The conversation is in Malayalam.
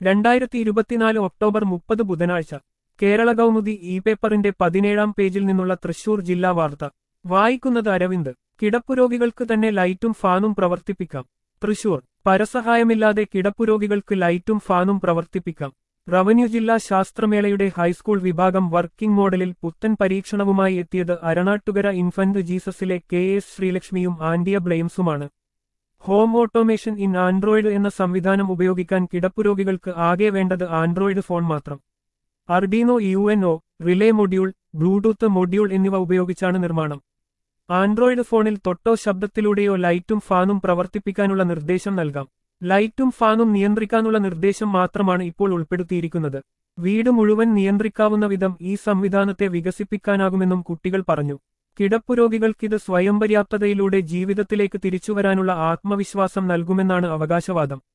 രണ്ടായിരത്തി ഇരുപത്തിനാല് ഒക്ടോബർ മുപ്പത് ബുധനാഴ്ച കേരള കൗമുദി ഇ പേപ്പറിന്റെ പതിനേഴാം പേജിൽ നിന്നുള്ള തൃശൂർ ജില്ലാ വാർത്ത വായിക്കുന്നത് അരവിന്ദ് കിടപ്പുരോഗികൾക്ക് തന്നെ ലൈറ്റും ഫാനും പ്രവർത്തിപ്പിക്കാം തൃശൂർ പരസഹായമില്ലാതെ കിടപ്പുരോഗികൾക്ക് ലൈറ്റും ഫാനും പ്രവർത്തിപ്പിക്കാം റവന്യൂ ജില്ലാ ശാസ്ത്രമേളയുടെ ഹൈസ്കൂൾ വിഭാഗം വർക്കിംഗ് മോഡലിൽ പുത്തൻ പരീക്ഷണവുമായി എത്തിയത് അരണാട്ടുകര ഇൻഫന്റ് ജീസസിലെ കെ എസ് ശ്രീലക്ഷ്മിയും ആൻഡിയ ബ്ലെയിംസുമാണ് ഹോം ഓട്ടോമേഷൻ ഇൻ ആൻഡ്രോയിഡ് എന്ന സംവിധാനം ഉപയോഗിക്കാൻ കിടപ്പുരോഗികൾക്ക് ആകെ വേണ്ടത് ആൻഡ്രോയിഡ് ഫോൺ മാത്രം Arduino U N O relay module Bluetooth module എന്നിവ ഉപയോഗിച്ചാണ് നിർമ്മാണം ആൻഡ്രോയിഡ് ഫോണിൽ തൊട്ടോ ശബ്ദത്തിലൂടെയോ ലൈറ്റും ഫാനും പ്രവർത്തിപ്പിക്കാനുള്ള നിർദ്ദേശം നൽകാം ലൈറ്റും ഫാനും നിയന്ത്രിക്കാനുള്ള നിർദ്ദേശം മാത്രമാണ് ഇപ്പോൾ ഉൾപ്പെടുത്തിയിരിക്കുന്നത് വീട് മുഴുവൻ നിയന്ത്രിക്കാവുന്ന വിധം ഈ സംവിധാനത്തെ വികസിപ്പിക്കാനാകുമെന്നും കുട്ടികൾ പറഞ്ഞു കിടപ്പുരോഗികൾക്കിത് സ്വയം പര്യാപ്തതയിലൂടെ ജീവിതത്തിലേക്ക് തിരിച്ചുവരാനുള്ള ആത്മവിശ്വാസം നൽകുമെന്നാണ് അവകാശവാദം